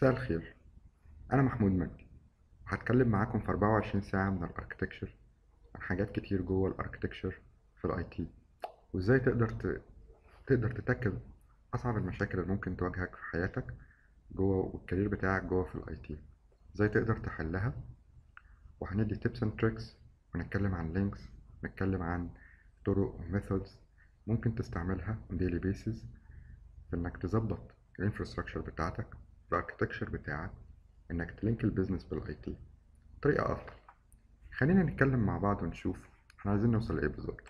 مساء الخير أنا محمود مجدي هتكلم معاكم في 24 ساعة من الأركتكشر عن حاجات كتير جوه الأركتكشر في الأي تي وإزاي تقدر ت... تقدر تتاكل أصعب المشاكل اللي ممكن تواجهك في حياتك جوه والكارير بتاعك جوه في الأي تي إزاي تقدر تحلها وهندي تيبس اند تريكس ونتكلم عن لينكس نتكلم عن طرق وميثودز ممكن تستعملها on daily basis في إنك تظبط الانفراستراكشر بتاعتك الاركتكشر بتاعك انك تلينك البيزنس بالاي تي طريقة افضل خلينا نتكلم مع بعض ونشوف احنا عايزين نوصل لايه بالظبط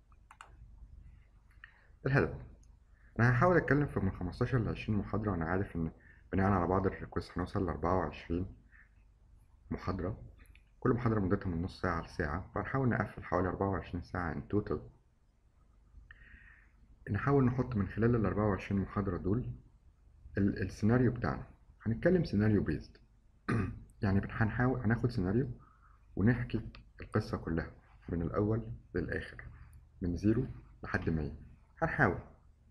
الهدف انا هحاول اتكلم في من 15 ل 20 محاضرة وانا عارف ان بناء على بعض الريكوست هنوصل ل 24 محاضرة كل محاضرة مدتها من نص ساعة لساعة فهنحاول نقفل حوالي 24 ساعة ان توتال نحاول نحط من خلال ال 24 محاضرة دول ال- السيناريو بتاعنا هنتكلم سيناريو بيزد يعني بن- هنحاول هناخد سيناريو ونحكي القصة كلها من الأول للآخر من زيرو لحد مية هنحاول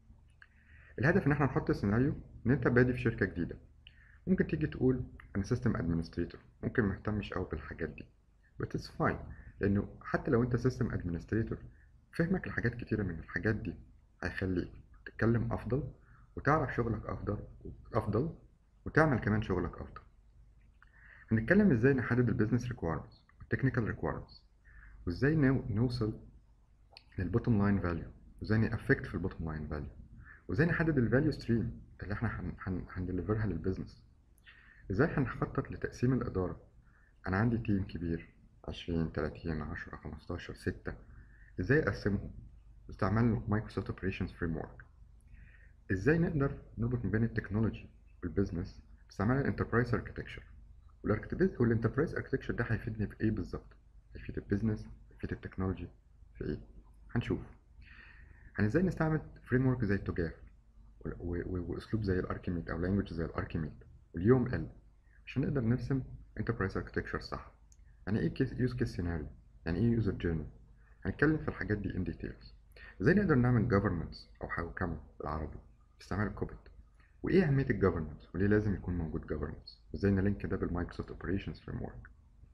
الهدف إن احنا نحط سيناريو إن أنت بادي في شركة جديدة ممكن تيجي تقول أنا سيستم أدمنستريتور ممكن مهتمش أوي بالحاجات دي but it's fine لأنه حتى لو أنت سيستم أدمنستريتور فهمك لحاجات كتيرة من الحاجات دي هيخليك تتكلم أفضل وتعرف شغلك أفضل أفضل وتعمل كمان شغلك أفضل هنتكلم إزاي نحدد البيزنس ريكويرمنتس والتكنيكال ريكويرمنتس وإزاي نو- نوصل للبوتوم لاين فاليو وإزاي نأفكت في البوتوم لاين فاليو وإزاي نحدد الفاليو ستريم اللي إحنا هن- هن- هندليفرها للبيزنس إزاي هنخطط لتقسيم الإدارة أنا عندي تيم كبير عشرين تلاتين عشرة خمستاشر ستة إزاي أقسمهم باستعمال مايكروسوفت اوبريشنز فريم ورك ازاي نقدر نربط ما بين التكنولوجي والبيزنس باستعمال الانتربرايز اركتكشر والانتربرايز اركتكشر ده هيفيدني في ايه بالظبط هيفيد البيزنس هيفيد التكنولوجي في ايه هنشوف هن ازاي نستعمل فريم ورك زي التوجاف و- و- واسلوب زي الاركيميد او لانجوج زي الاركيميد واليوم ال عشان نقدر نرسم انتربرايز اركتكشر صح يعني ايه كيس يوز كيس سيناريو يعني ايه يوزر جيرني هنتكلم في الحاجات دي ان ديتيلز ازاي نقدر نعمل governance او حوكمه بالعربي باستعمال الكوبت وايه اهميه الجفرنس وليه لازم يكون موجود جفرنس وازاي نلينك ده بالمايكروسوفت اوبريشنز فريم ورك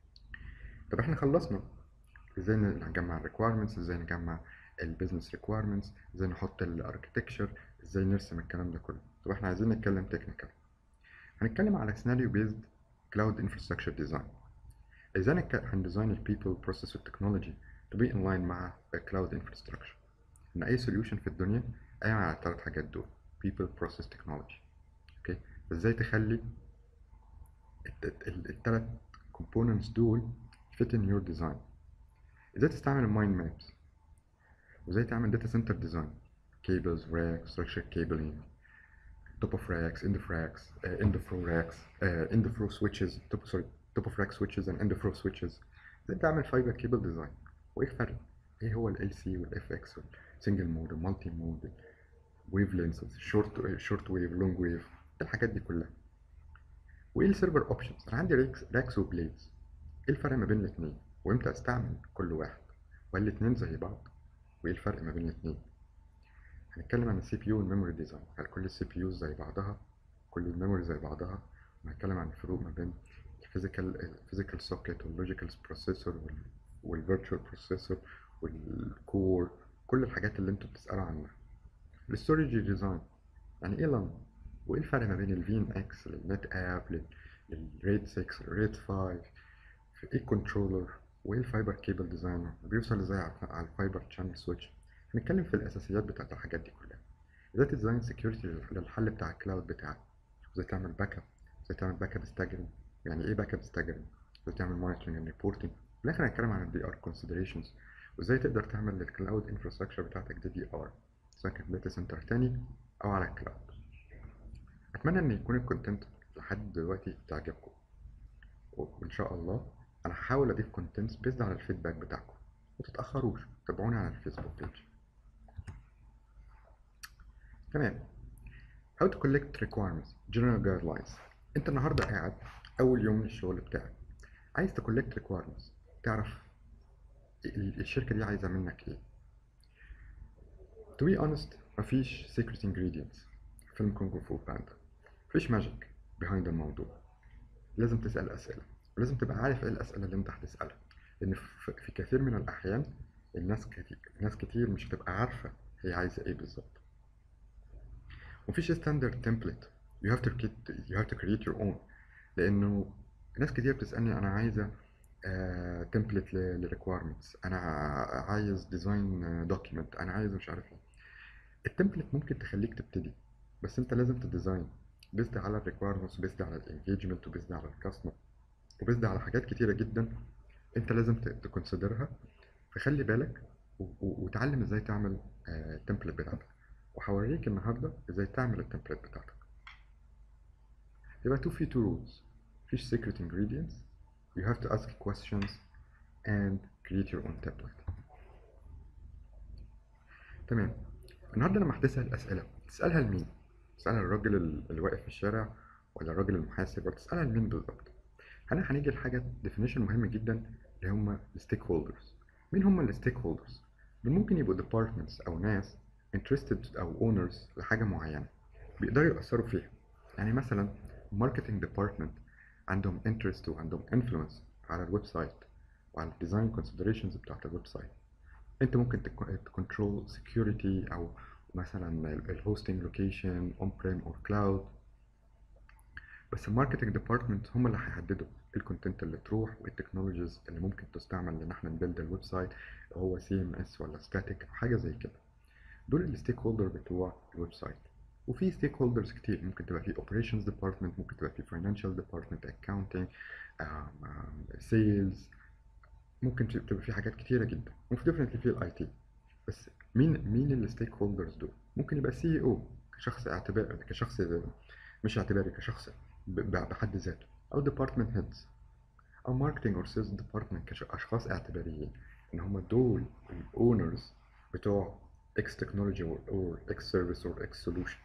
طب احنا خلصنا ازاي نجمع الريكويرمنتس ازاي نجمع البيزنس ريكويرمنتس ازاي نحط الاركتكتشر ازاي نرسم الكلام ده كله طب احنا عايزين نتكلم تكنيكال هنتكلم على سيناريو بيزد كلاود انفراستراكشر ديزاين ازاي نك- هنديزاين البيبل بروسيس والتكنولوجي to be in line مع الكلاود انفراستراكشر ان اي سوليوشن في الدنيا قايم على الثلاث حاجات دول people process technology اوكي ازاي تخلي الثلاث components دول fit in your design ازاي تستعمل المايند مابس وازاي تعمل data center design cables racks structured cabling top of racks end of racks uh, end of row racks uh, end of row switches top sorry top of rack switches and end of row switches ازاي تعمل fiber cable design وايه الفرق ايه هو ال LC وال FX وال single mode وال multi mode ويف لينسز شورت شورت ويف لونج ويف الحاجات دي كلها وايه السيرفر اوبشنز انا عندي ريكس راكس وبليدز ايه الفرق ما بين الاثنين وامتى استعمل كل واحد وهل الاثنين زي بعض وايه الفرق ما بين الاثنين هنتكلم عن السي بي يو والميموري ديزاين هل كل السي بي يوز زي بعضها كل الميموري زي بعضها وهنتكلم عن الفروق ما بين الفيزيكال الفيزيكال سوكيت واللوجيكال بروسيسور والفيرتشوال بروسيسور والكور كل الحاجات اللي انتوا بتسألوا عنها الستورج ديزاين يعني ايه لان وايه الفرق ما بين الفين اكس للنت اب للريد 6 للريد 5 في ايه كنترولر وايه الفايبر كيبل ديزاين بيوصل ازاي على على الفايبر شانل سويتش هنتكلم في الاساسيات بتاعت الحاجات دي كلها ازاي تديزاين سكيورتي للحل بتاع الكلاود بتاعك ازاي تعمل باك اب ازاي تعمل باك اب ستاجرنج يعني ايه باك اب ستاجرنج ازاي تعمل مونيتورنج اند ريبورتنج في الاخر هنتكلم عن الدي ار كونسيدريشنز وازاي تقدر تعمل للكلاود انفراستراكشر بتاعتك دي دي ار سواء كان داتا سنتر تاني او على الكلاود اتمنى ان يكون الكونتنت لحد دلوقتي تعجبكم وان شاء الله انا هحاول اضيف كونتنتس بيزد على الفيدباك بتاعكم متتاخروش تابعوني على الفيسبوك بيج تمام how to collect requirements general guidelines انت النهارده قاعد اول يوم من الشغل بتاعك عايز تكولكت requirements تعرف ال- الشركه دي عايزه منك ايه to be honest مفيش secret ingredients فيلم كونغ فو باندا مفيش ماجيك behind الموضوع لازم تسأل أسئلة ولازم تبقى عارف إيه الأسئلة اللي أنت هتسألها لأن في في كثير من الأحيان الناس كتير ناس كتير مش هتبقى عارفة هي عايزة إيه بالظبط مفيش ستاندرد تمبلت you have to create you have to create your own لأنه ناس كتير بتسألني أنا عايزة تمبلت للريكويرمنتس أنا عايز ديزاين دوكيمنت أنا عايز مش عارف إيه التمبلت ممكن تخليك تبتدي بس أنت لازم تديزاين بيزد على الريكويرمنتس وبيزد على الانجيجمنت وبيزد على الكاستمر وبيزد على حاجات كتيرة جدا أنت لازم تكونسيدرها فخلي بالك و- و- وتعلم ازاي تعمل التمبلت بتاعتك وهوريك النهارده ازاي تعمل التمبلت بتاعتك يبقى تو في two rules مفيش secret ingredients you have to ask questions and create your own template تمام النهارده لما هتسأل أسئلة تسألها لمين؟ تسألها للراجل ال- اللي واقف في الشارع ولا الراجل المحاسب ولا تسألها لمين بالظبط؟ هنا هنيجي لحاجة definition مهم جدا اللي هم الستيك هولدرز مين هم الستيك هولدرز؟ دول ممكن يبقوا departments أو ناس interested أو owners لحاجة معينة بيقدروا يأثروا فيها يعني مثلا marketing department عندهم interest وعندهم influence على الويب سايت وعلى الديزاين considerations بتاعت الويب سايت انت ممكن تكنترول security او مثلا الهوستنج لوكيشن اون بريم اور كلاود بس الماركتنج ديبارتمنت هم اللي هيحددوا ايه الكونتنت اللي تروح وايه التكنولوجيز اللي ممكن تستعمل ان احنا نبيلد الويب سايت هو سي ام اس ولا ستاتيك او حاجه زي كده دول الستيك هولدر بتوع الويب سايت وفي ستيك هولدرز كتير ممكن تبقى في اوبريشنز ديبارتمنت ممكن تبقى في فاينانشال ديبارتمنت اكاونتنج سيلز ممكن تبقى في حاجات كتيره جدا وفي ديفنتلي في الاي تي بس مين مين الستيك هولدرز دول ممكن يبقى سي او كشخص اعتباري كشخص مش اعتباري كشخص ب- ب- بحد ذاته او ديبارتمنت هيدز او ماركتنج اور سيلز ديبارتمنت كاشخاص اعتباريين ان هم دول الاونرز بتوع اكس تكنولوجي اور اكس سيرفيس اور اكس سولوشن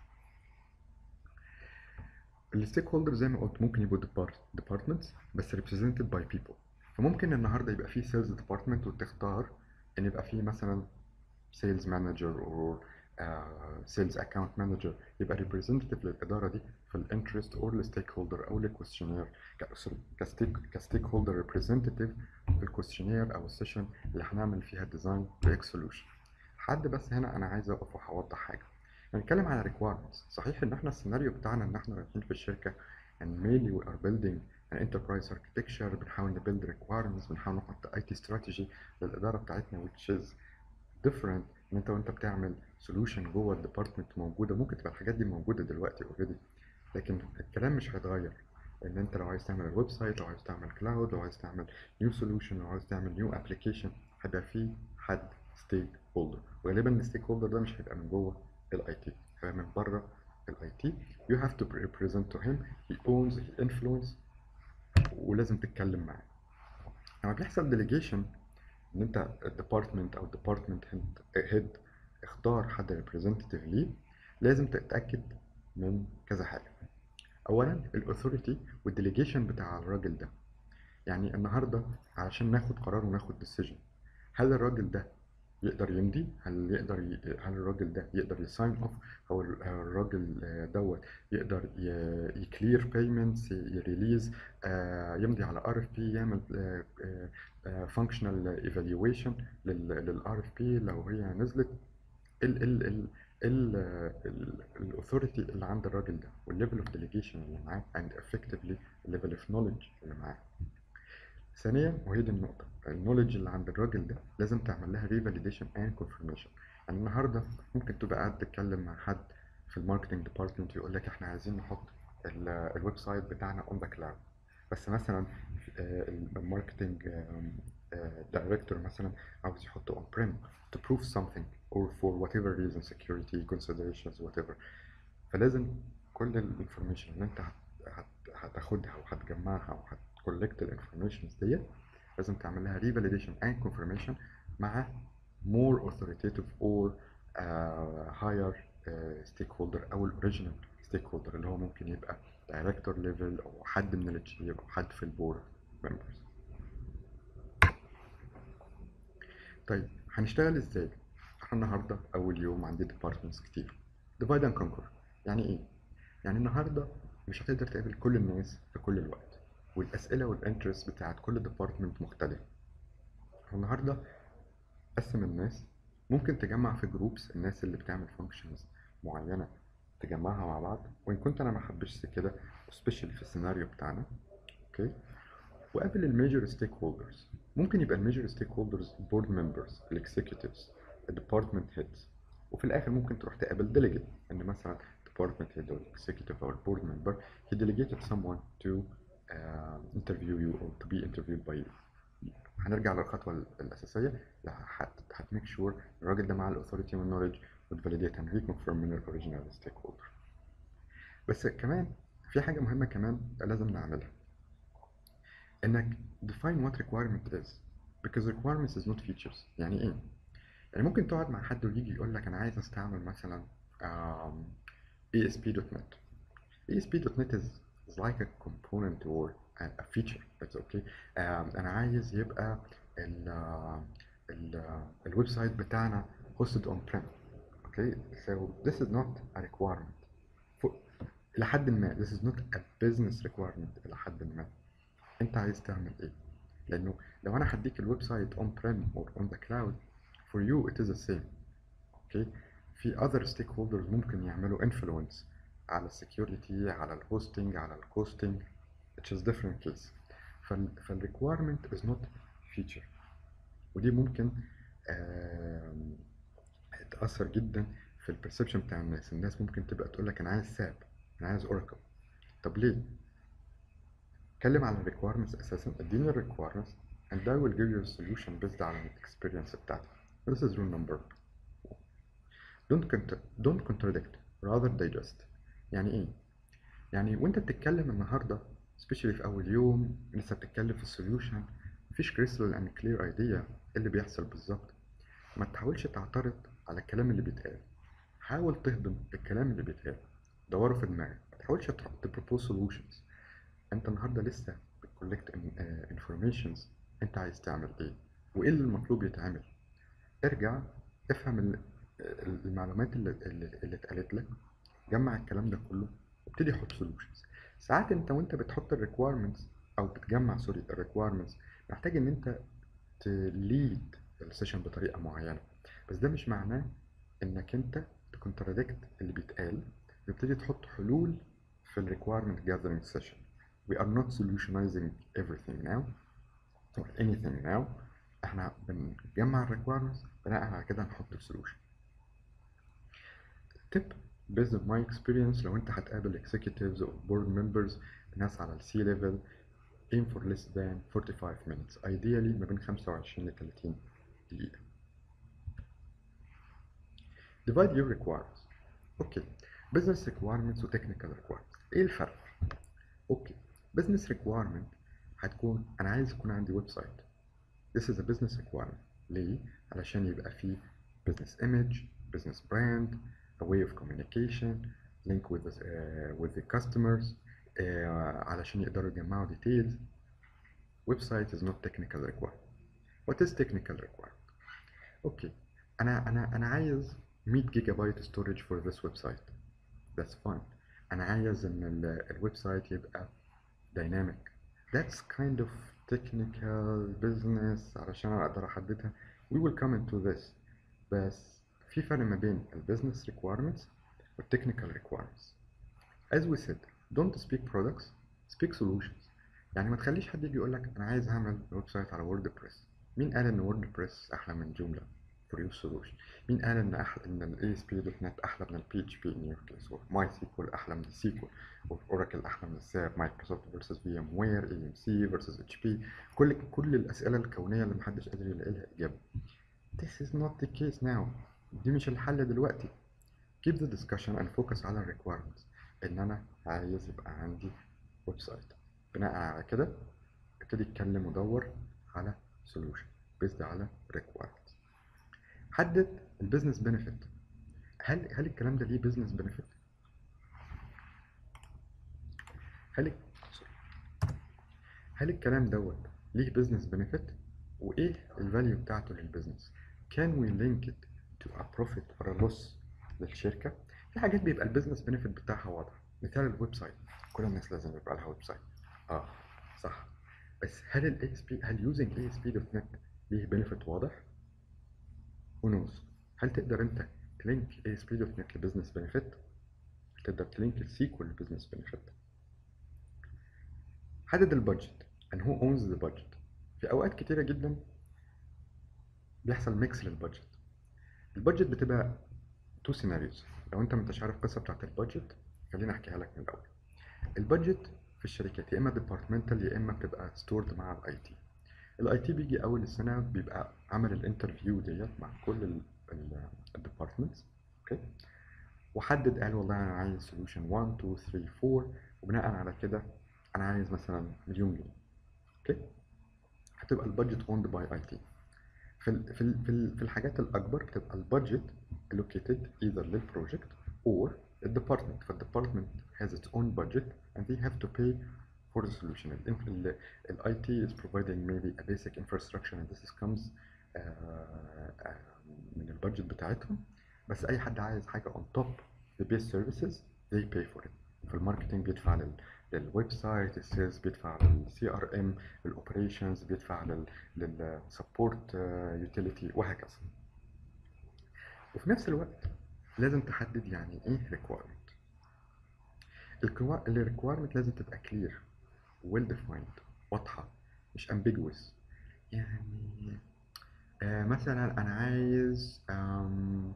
الستيك هولدر زي ما قلت ممكن يبقوا ديبارتمنتس بس represented by people فممكن النهارده يبقى في سيلز ديبارتمنت وتختار ان يبقى في مثلا سيلز مانجر او سيلز اكاونت مانجر يبقى ريبريزنتيف للاداره دي في الانترست او الستيك هولدر او الكويستشنير كستيك كستيك هولدر ريبريزنتيف في الكويستشنير او السيشن اللي هنعمل فيها ديزاين لاكس سولوشن حد بس هنا انا عايز اقف وهوضح حاجه هنتكلم على requirements صحيح ان احنا السيناريو بتاعنا ان احنا رايحين في الشركه and mainly we are building an enterprise architecture بنحاول نبيلد requirements بنحاول نحط IT strategy للإدارة بتاعتنا which is different ان انت وانت بتعمل solution جوه الديبارتمنت موجودة ممكن تبقى الحاجات دي موجودة دلوقتي already لكن الكلام مش هيتغير ان انت لو عايز تعمل الويب سايت لو عايز تعمل كلاود لو عايز تعمل new solution لو عايز تعمل new application هيبقى في حد ستيك هولدر وغالبا الستيك هولدر ده مش هيبقى من جوه الاي تي هيبقى من بره الاي تي you have to represent to him he owns he influence ولازم تتكلم معاه لما بيحصل delegation ان انت الديبارتمنت او الديبارتمنت هيد اختار حد ريبريزنتيف ليه لازم تتاكد من كذا حاجه اولا الاثوريتي والديليجيشن بتاع الراجل ده يعني النهارده علشان ناخد قرار وناخد ديسيجن هل الراجل ده يقدر يمضي هل يقدر ي... هل الراجل ده يقدر يساين اوف او ال- الراجل آه، دوت يقدر يكلير بيمنتس يريليز يمضي على ار اف بي يعمل فانكشنال ايفالويشن للار اف بي لو هي نزلت ال ال ال ال الاثوريتي اللي عند الراجل ده والليفل اوف ديليجيشن اللي معاه and effectively الليفل اوف knowledge اللي معاه ثانيا وهي دي النقطة النولج اللي عند الراجل ده لازم تعمل لها ريفاليديشن اند كونفirmation يعني النهاردة ممكن تبقى قاعد تتكلم مع حد في الماركتنج ديبارتمنت يقول لك احنا عايزين نحط ال- الويب سايت بتاعنا اون ذا كلاود بس مثلا الماركتنج دايركتور مثلا عاوز يحطه اون بريم to prove something or for whatever reason security considerations whatever فلازم كل الانفورميشن اللي انت هت- هت- هتاخدها وهتجمعها وهتكولكت الانفورميشنز ديت لازم تعمل لها revalidation and confirmation مع more authoritative or uh, higher uh, stakeholder او الاوريجينال stakeholder اللي هو ممكن يبقى director level او حد من التشيف او حد في البورد members طيب هنشتغل ازاي؟ احنا النهارده اول يوم عندي departments كتير divide and conquer يعني ايه؟ يعني النهارده مش هتقدر تقابل كل الناس في كل الوقت والاسئله والانترست بتاعت كل ديبارتمنت مختلفه النهارده قسم الناس ممكن تجمع في جروبس الناس اللي بتعمل فانكشنز معينه تجمعها مع بعض وان كنت انا ما حبش كده سبيشال في السيناريو بتاعنا اوكي وقابل الميجر ستيك هولدرز ممكن يبقى الميجر ستيك هولدرز بورد ممبرز الاكسكيوتيفز الديبارتمنت هيدز وفي الاخر ممكن تروح تقابل ديليجيت ان مثلا department head or executive or board member he delegated someone to uh, interview you or to be interviewed by you هنرجع للخطوة الأساسية هتميك شور الراجل ده معاه الأوثوريتي والنولج وتفاليديت and reconfirm من الأوريجينال ستيك هولدر بس كمان في حاجة مهمة كمان لازم نعملها إنك define what requirement is because requirements is not features يعني إيه؟ يعني ممكن تقعد مع حد ويجي يقول لك أنا عايز أستعمل مثلا um, ASP.NET. ASP.NET is, is like a component or a, a feature. It's okay. Um, أنا عايز يبقى ال ال الويب سايت بتاعنا hosted on prem. Okay. So this is not a requirement. For, إلى حد ما this is not a business requirement إلى حد ما. أنت عايز تعمل إيه؟ لأنه لو أنا هديك الويب سايت on prem or on the cloud for you it is the same. Okay. في other stakeholders ممكن يعملوا influence على السكيورتي على الهوستنج على الكوستنج which is different case فال فال requirement is not feature ودي ممكن تأثر جدا في البرسبشن بتاع الناس الناس ممكن تبقى تقول لك انا عايز ساب انا عايز اوراكل طب ليه اتكلم على الريكويرمنتس اساسا اديني الريكويرمنتس and I will give you a solution based على الاكسبيرينس بتاعتي this is rule number don't, cont- don't contradict rather digest يعني ايه يعني وانت بتتكلم النهارده سبيشالي في اول يوم لسه بتتكلم في السوليوشن مفيش كريستال اند كلير ايديا اللي بيحصل بالظبط ما تحاولش تعترض على الكلام اللي بيتقال حاول تهضم الكلام اللي بيتقال دوره في دماغك ما تحاولش تبروبوز سولوشنز انت النهارده لسه بتكولكت انفورميشنز انت عايز تعمل ايه وايه اللي المطلوب يتعمل ارجع افهم المعلومات اللي اللي اتقالت لك جمع الكلام ده كله وابتدي حط سولوشنز ساعات انت وانت بتحط الريكويرمنتس او بتجمع سوري الريكويرمنتس محتاج ان انت تليد السيشن بطريقه معينه بس ده مش معناه انك انت تكونترادكت اللي بيتقال تبتدي تحط حلول في الريكويرمنت جاذرينج سيشن we are not solutionizing everything now or anything now احنا بنجمع الريكويرمنتس بناء على كده نحط السولوشن tip based on my experience لو انت هتقابل executives or board members ناس على السي level aim for less than 45 minutes ideally ما بين 25 ل 30 دقيقة divide your requirements اوكي business requirements و technical requirements ايه الفرق اوكي business requirement هتكون انا عايز يكون عندي ويب سايت this is a business requirement ليه علشان يبقى فيه business image business brand a way of communication link with the, uh, with the customers uh, علشان يقدروا يجمعوا details website is not technical requirement what is technical requirement okay انا انا انا عايز 100 جيجا بايت storage for this website that's fine انا عايز ان الويب سايت يبقى dynamic that's kind of technical business علشان اقدر احددها we will come into this بس في فرق ما بين البيزنس requirements والتكنيكال requirements as we said don't speak products speak solutions يعني ما تخليش حد يجي يقول لك انا عايز اعمل ويب سايت على ووردبريس مين قال ان ووردبريس احلى من جمله for your solution مين قال ان احلى ان ال ASP.NET احلى من ال PHP in your case or MySQL احلى من السيكول or Oracle احلى من الساب Microsoft versus VMware AMC versus HP كل كل الاسئله الكونيه اللي محدش قادر يلاقي لها اجابه This is not the case now دي مش الحل دلوقتي keep the discussion and focus على ال requirements ان انا عايز يبقى عندي ويب سايت بناء على كده ابتدي اتكلم ودور على solution based على requirements حدد البيزنس بنفيت هل هل الكلام ده ليه بيزنس بنفيت هل هل الكلام دوت ليه بيزنس بنفيت وايه الفاليو بتاعته للبيزنس can we link it to a profit or a loss للشركه في حاجات بيبقى البيزنس بنفيت بتاعها واضح مثال الويب سايت كل الناس لازم يبقى لها ويب سايت اه صح بس هل ال ASP هل using ASP.NET ليه بنفيت واضح؟ who knows هل تقدر انت تلينك ASP.NET لبزنس بنفيت؟ تقدر تلينك السيكول لبزنس بنفيت؟ حدد البادجت and who owns the budget في اوقات كتيره جدا بيحصل ميكس للبادجت البادجت بتبقى تو سيناريوز لو انت مش عارف القصه بتاعت البادجت خليني احكيها لك من الاول البادجت في الشركات يا اما ديبارتمنتال يا اما بتبقى ستورد مع الاي تي الاي تي بيجي اول السنه بيبقى عمل الانترفيو ديت مع كل الديبارتمنتس اوكي وحدد قال والله انا عايز سوليوشن 1 2 3 4 وبناء على كده انا عايز مثلا مليون جنيه اوكي هتبقى البادجت اوند باي اي تي في ال في ال في, ال في الحاجات الاكبر بتبقى البادجت allocated either للبروجكت or الديبارتمنت فالديبارتمنت has its own budget and they have to pay for the solution ال ال IT is providing maybe a basic infrastructure and this is comes uh, uh, من البادجت بتاعتهم بس اي حد عايز حاجه on top the base services they pay for it فالماركتنج بيدفع لل للويب سايت السيلز بيدفع للسي ار ام الاوبريشنز بيدفع لل للسبورت يوتيليتي وهكذا وفي نفس الوقت لازم تحدد يعني ايه ريكويرمنت الريكويرمنت لازم تبقى كلير ويل ديفايند واضحه مش ambiguous يعني آه مثلا انا عايز آم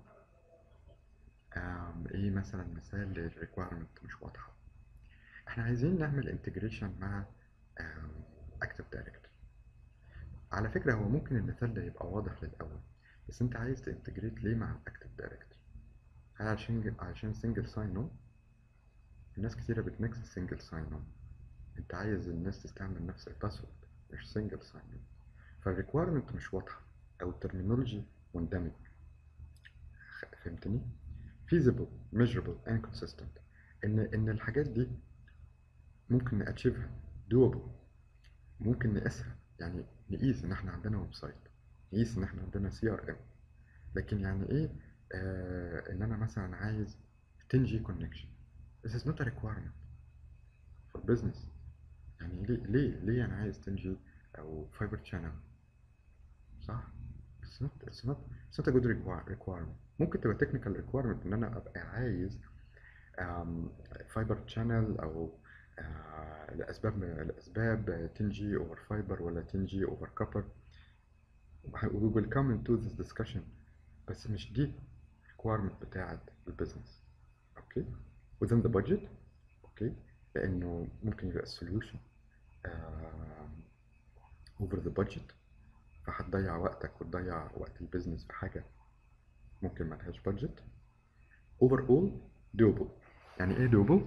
آم ايه مثلا مثال للريكويرمنت مش واضحه احنا عايزين نعمل انتجريشن مع اكتف دايركتوري على فكره هو ممكن المثال ده يبقى واضح للاول بس انت عايز تنتجريت ليه مع الاكتف دايركتوري هل عشان عشان سنجل ساين اون الناس كتيره بتميكس السنجل ساين اون انت عايز الناس تستعمل نفس الباسورد مش سنجل ساين اون فالريكويرمنت مش واضحه او الترمينولوجي مندمج فهمتني feasible measurable and consistent ان ان الحاجات دي ممكن ناتشيفها دوبل ممكن نقيسها يعني نقيس ان احنا عندنا ويب سايت نقيس ان احنا عندنا سي ار ام لكن يعني ايه آه ان انا مثلا عايز 10 جي كونكشن this is not a requirement for business يعني ليه ليه ليه انا عايز 10 جي او فايبر شانل صح it's not it's not it's not a good requirement ممكن تبقى technical requirement ان انا ابقى عايز فايبر شانل او آه لاسباب لاسباب 10 جي اوفر فايبر ولا 10 جي اوفر كابر we will come into this discussion بس مش دي requirement بتاعت البيزنس اوكي within the budget اوكي لانه ممكن يبقى السوليوشن آه over the budget فهتضيع وقتك وتضيع وقت البيزنس في حاجه ممكن ملهاش budget overall doable يعني ايه doable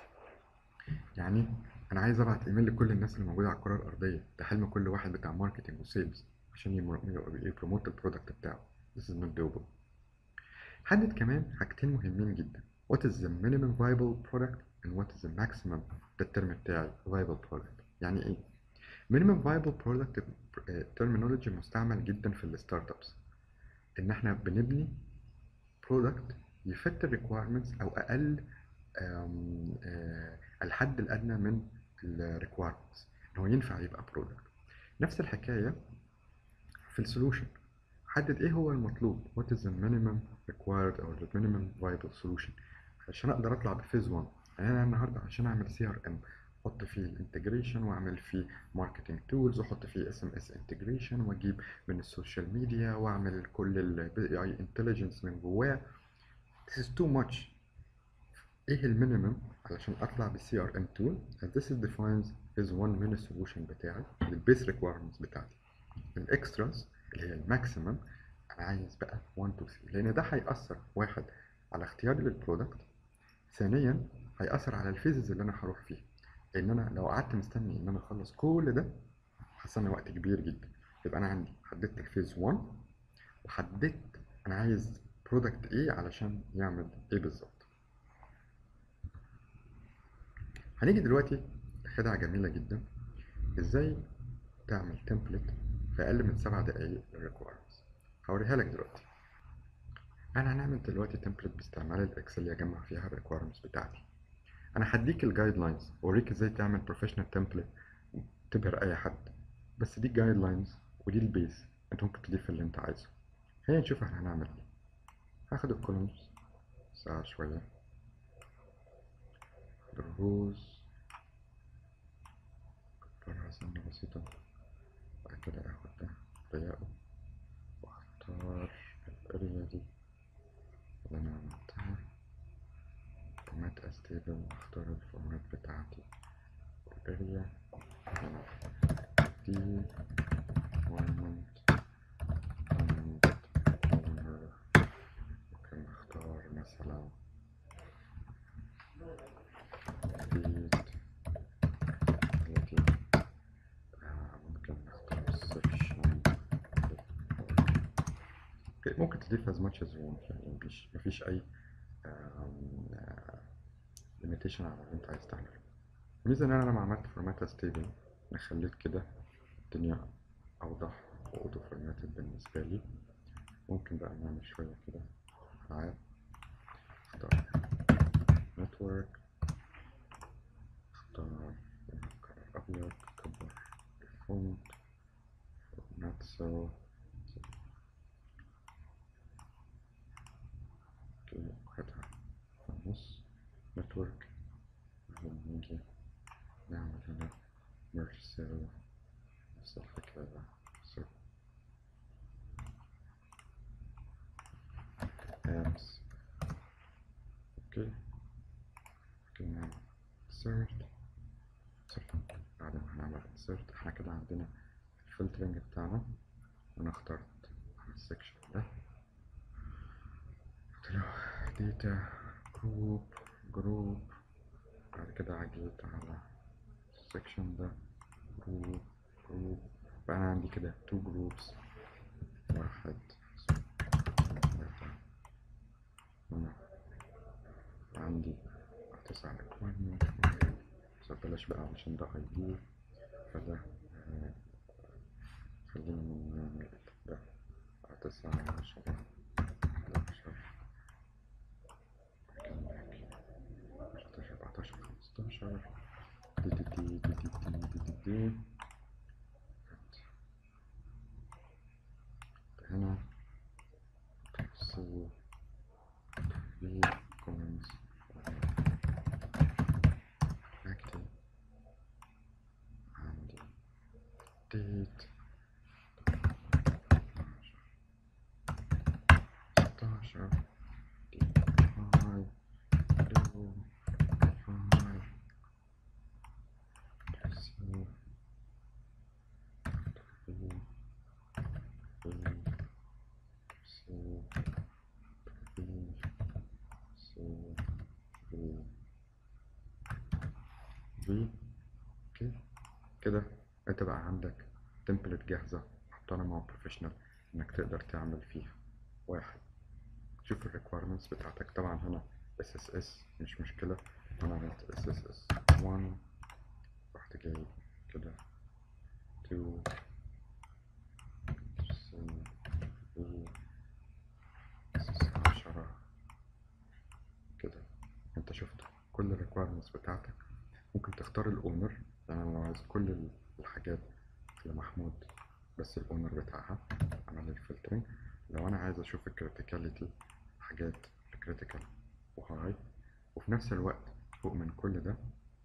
يعني انا عايز ابعت ايميل لكل الناس اللي موجوده على الكره الارضيه ده حلم كل واحد بتاع ماركتنج وسيلز عشان يبروموت البرودكت بتاعه this is not doable حدد كمان حاجتين مهمين جدا what is the minimum viable product and what is the maximum ده الترم بتاعي viable product يعني ايه minimum viable product terminology مستعمل جدا في الستارت ابس ان احنا بنبني برودكت يفت الريكويرمنتس او اقل آم آم الحد الادنى من الريكويرمنتس ان هو ينفع يبقى برودكت نفس الحكايه في السولوشن حدد ايه هو المطلوب what is the minimum required or the minimum viable solution عشان اقدر اطلع بفيز 1 يعني انا النهارده عشان اعمل سي ار ام احط فيه الانتجريشن واعمل فيه ماركتنج تولز واحط فيه اس ام اس انتجريشن واجيب من السوشيال ميديا واعمل كل الاي اي انتليجنس من جواه this is too much ايه المينيمم علشان اطلع بالسي ار ام تول and this is defines is one من السولوشن بتاعي البيس ريكويرمنتس بتاعتي الاكستراز اللي هي الماكسيمم انا عايز بقى 1 2 3 لان ده هيأثر واحد على اختياري للبرودكت ثانيا هيأثر على الفيزز اللي انا هروح فيها لان انا لو قعدت مستني ان انا اخلص كل ده هستنى وقت كبير جدا يبقى انا عندي حددت الفيز 1 وحددت انا عايز برودكت ايه علشان يعمل ايه بالظبط هنيجي دلوقتي لخدعة جميلة جدا ازاي تعمل تمبلت في اقل من سبع دقايق للريكويرمنتس هوريها لك دلوقتي انا هنعمل دلوقتي تمبلت باستعمال الاكسل يجمع فيها الريكويرمنتس بتاعتي انا هديك الجايد لاينز اوريك ازاي تعمل بروفيشنال تمبلت تبهر اي حد بس دي الجايد لاينز ودي البيس انت ممكن تضيف اللي انت عايزه خلينا نشوف احنا هنعمل ايه هاخد الكولومز ساعة شوية الروز اكبرها سنة بسيطة بعد كده اخد ده ضيقه واختار الاريا دي اللي انا عملتها فورمات استيبل اختار الفورمات بتاعتي الاريا دي فورمات and owner ممكن اختار مثلا feed quality آه، ممكن نختار section اوكي ممكن تضيف as much as you want يعني مفيش مفيش أي آم، آه، limitation على اللي أنت عايز تعمله الميزة إن أنا لما عملت فورمات ستيبل أنا خليت كده الدنيا أوضح وأوتو فورماتد بالنسبة لي ممكن بقى نعمل شوية كده ألعاب اختار نتورك اختار كلر أبيض كبر الفونت فورمات سو اوكي واخدها في النص نتورك بعدين نيجي نعمل هنا ميرج سيل نفس الحكاية سو ابس اوكي ممكن نعمل insert insert بعدين هنعمل insert احنا كده عندنا الفلترنج بتاعنا وانا اخترت السكشن ده قلت له داتا جروب جروب بعد كده عجيت على السكشن ده جروب جروب بقى انا عندي كده تو جروبس واحد ثلاثة هنا عندي تسعة requirement بس بلاش بقى علشان ده ID فده آه، خلينا نعمل ده تسعة عشرة حداشر أربعتاشر خمستاشر دي دي دي دي دي دي دي دي دي هنا سو في كومنتس اكتب عندي ديت ستاشر دي هاي دو هاي سو في في سو في سو في في اوكي كده انت بقى عندك تمبلت جاهزة محترمة وبروفيشنال انك تقدر تعمل فيها واحد شوف الريكويرمنتس بتاعتك طبعا هنا اس اس اس مش مشكلة انا عملت اس اس اس 1 رحت جايب كده 2 3 10 كده انت شفت كل الريكويرمنتس بتاعتك ممكن تختار الاونر يعني انا لو عايز كل ال- الحاجات لمحمود بس الاونر بتاعها عمل الفلترنج لو انا عايز اشوف الكريتيكاليتي حاجات كريتيكال وهاي وفي نفس الوقت فوق من كل ده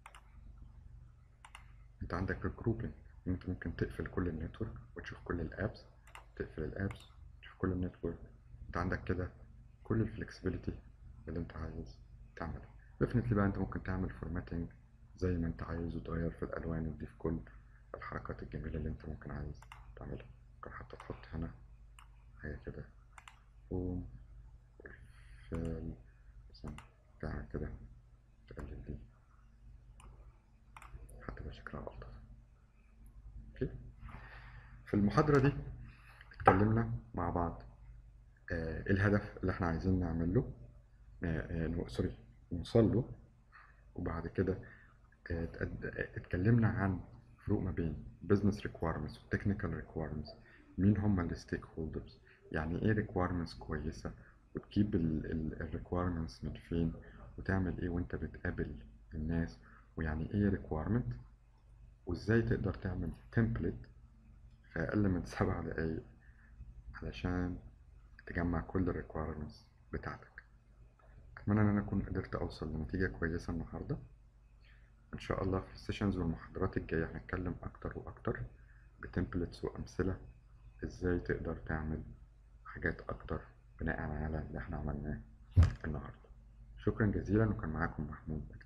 انت عندك الجروبنج انت ممكن تقفل كل النتورك وتشوف كل الابس تقفل الابس تشوف كل النتورك انت عندك كده كل الفلكسبيليتي اللي انت عايز تعمله ديفنتلي بقى انت ممكن تعمل فورماتنج زي ما انت عايز وتغير في الالوان وتضيف كل الحركات الجميله اللي انت ممكن عايز تعملها ممكن حتى تحط هنا حاجه كده بوم والفعل مثلا تعمل كده تقلل دي هتبقى شكلها ألطف اوكي في المحاضرة دي اتكلمنا مع بعض آه، ايه الهدف اللي احنا عايزين نعمله آه، آه، نو- سوري نوصل له وبعد كده آه، اتقد- آه، اتكلمنا عن فروق ما بين business requirements و technical requirements مين هم ال stakeholders يعني ايه requirements كويسة وتجيب ال ال ال requirements من فين وتعمل ايه وانت بتقابل الناس ويعني ايه requirement وازاي تقدر تعمل template في أقل من سبع دقايق علشان تجمع كل ال requirements بتاعتك أتمنى إن أنا أكون قدرت أوصل لنتيجة كويسة النهاردة إن شاء الله في السيشنز والمحاضرات الجاية هنتكلم أكتر وأكتر بتمبلتس وأمثلة إزاي تقدر تعمل حاجات أكتر بناء على اللي إحنا عملناه النهاردة شكرا جزيلا وكان معاكم محمود